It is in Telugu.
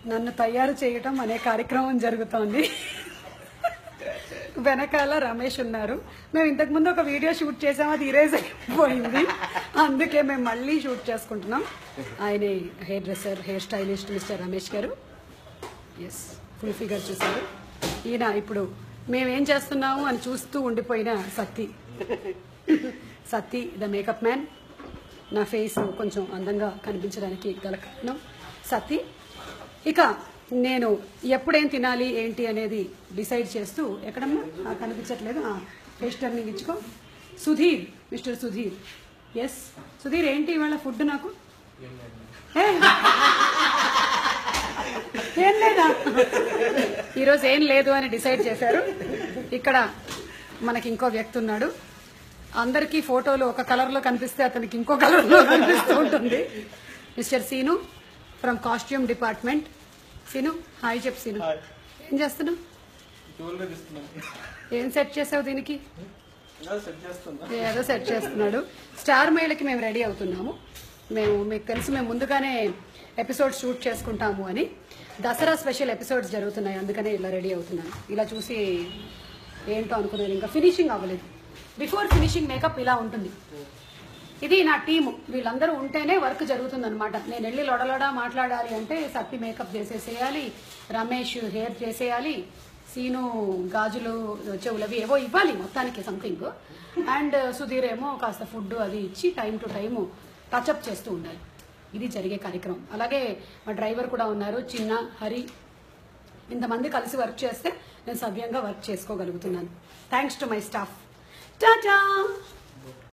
నన్ను తయారు చేయటం అనే కార్యక్రమం జరుగుతోంది వెనకాల రమేష్ ఉన్నారు మేము ఇంతకు ముందు ఒక వీడియో షూట్ చేసాం అది ఇరేజ్ అయిపోయింది అందుకే మేము మళ్ళీ షూట్ చేసుకుంటున్నాం ఆయన hair dresser hair stylist mister Ramesh garu yes full figure చూసారు ఈయన ఇప్పుడు మేమేం చేస్తున్నాము అని చూస్తూ ఉండిపోయిన Satti Satti the makeup man నా ఫేస్ కొంచెం అందంగా కనిపించడానికి గల కారణం సత్తి ఇక నేను ఎప్పుడేం తినాలి ఏంటి అనేది డిసైడ్ చేస్తూ ఎక్కడమ్మా ఆ, కనిపించట్లేదు ఫేస్ టర్నింగ్ ఇచ్చుకో సుధీర్ మిస్టర్ సుధీర్ ఎస్ సుధీర్ ఏంటి ఇవాళ ఫుడ్ నాకు ఏ? ఏం లేదా ఈరోజు ఏం లేదు అని డిసైడ్ చేశారు ఇక్కడ మనకి ఇంకో వ్యక్తి ఉన్నాడు అందరికీ ఫోటోలు ఒక కలర్ లో కనిపిస్తే అతనికి ఇంకో కలర్ లో కనిపిస్తూ ఉంటుంది mister Seenu from costume department Seenu hi చెప్పు సీను ఏం చేస్తున్నావు జ్యువెలరీ తీస్తున్నాను ఏం సెట్ చేసావు దీనికి ఇలా సెట్ చేస్తున్నా ఏదో సెట్ చేస్తున్నాడు స్టార్ మేళకి మేము రెడీ అవుతున్నాము మేము మీకు తెలుసు మేము ముందుగానే ఎపిసోడ్స్ షూట్ చేసుకుంటాము అని దసరా స్పెషల్ ఎపిసోడ్స్ జరుగుతున్నాయి అందుకనే ఇలా రెడీ అవుతున్నాను ఇలా చూసి ఏంటో అనుకున్నాను ఇంకా ఫినిషింగ్ అవ్వలేదు బిఫోర్ ఫినిషింగ్ మేకప్ ఇలా ఉంటుంది ఇది నా టీము వీళ్ళందరూ ఉంటేనే వర్క్ జరుగుతుంది అనమాట నేను వెళ్ళి లొడలొడ మాట్లాడాలి అంటే సత్తి మేకప్ చేసేసేయాలి రమేష్ హెయిర్ చేసేయాలి సీను గాజులు చెవులవి ఏవో ఇవ్వాలి మొత్తానికి సంథింగ్ అండ్ సుధీర్ ఏమో కాస్త ఫుడ్ అది ఇచ్చి టైం టు టైం టచ్అప్ చేస్తూ ఉండాలి ఇది జరిగే కార్యక్రమం అలాగే మా డ్రైవర్ కూడా ఉన్నారు చిన్న హరి ఇంతమంది కలిసి వర్క్ చేస్తే నేను సవ్యంగా వర్క్ చేసుకోగలుగుతున్నాను thanks to my staff Tata